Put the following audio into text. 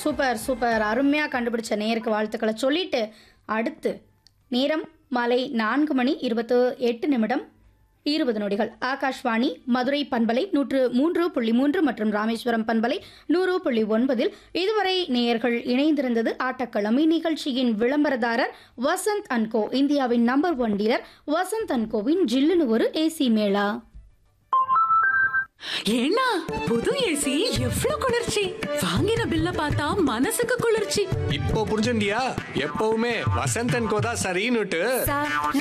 super super அருமையாக கண்டுபிடிச்ச நேருக்கு வாழ்த்துக்களை சொல்லிட்டு அடுத்து நேரம் மாலை நான்கு மணி இருபத்து எட்டு நிமிடம் இருபது நொடிகள் ஆகாஷ்வாணி மதுரை பண்பலை நூற்று மூன்று புள்ளி மூன்று மற்றும் ராமேஸ்வரம் பண்பலை நூறு புள்ளி ஒன்பதில் இதுவரை நேயர்கள் இணைந்திருந்தது ஆட்டக்களம் இந்நிகழ்ச்சியின் விளம்பரதாரர் வசந்த் அன்கோ இந்தியாவின் நம்பர் ஒன் டீலர் வசந்த் அன்கோவின் ஜில்லுன்னு ஒரு ஏசி மேளா ஏன்னா புது ஏசி எவ்வளவு குளிர்ச்சி வாங்கின பில்ல பார்த்தா மனசுக்கு குளிர்ச்சி இப்போ புரிஞ்சுண்டியா எப்பவுமே வசந்தன் கோதா சரின்னுட்டு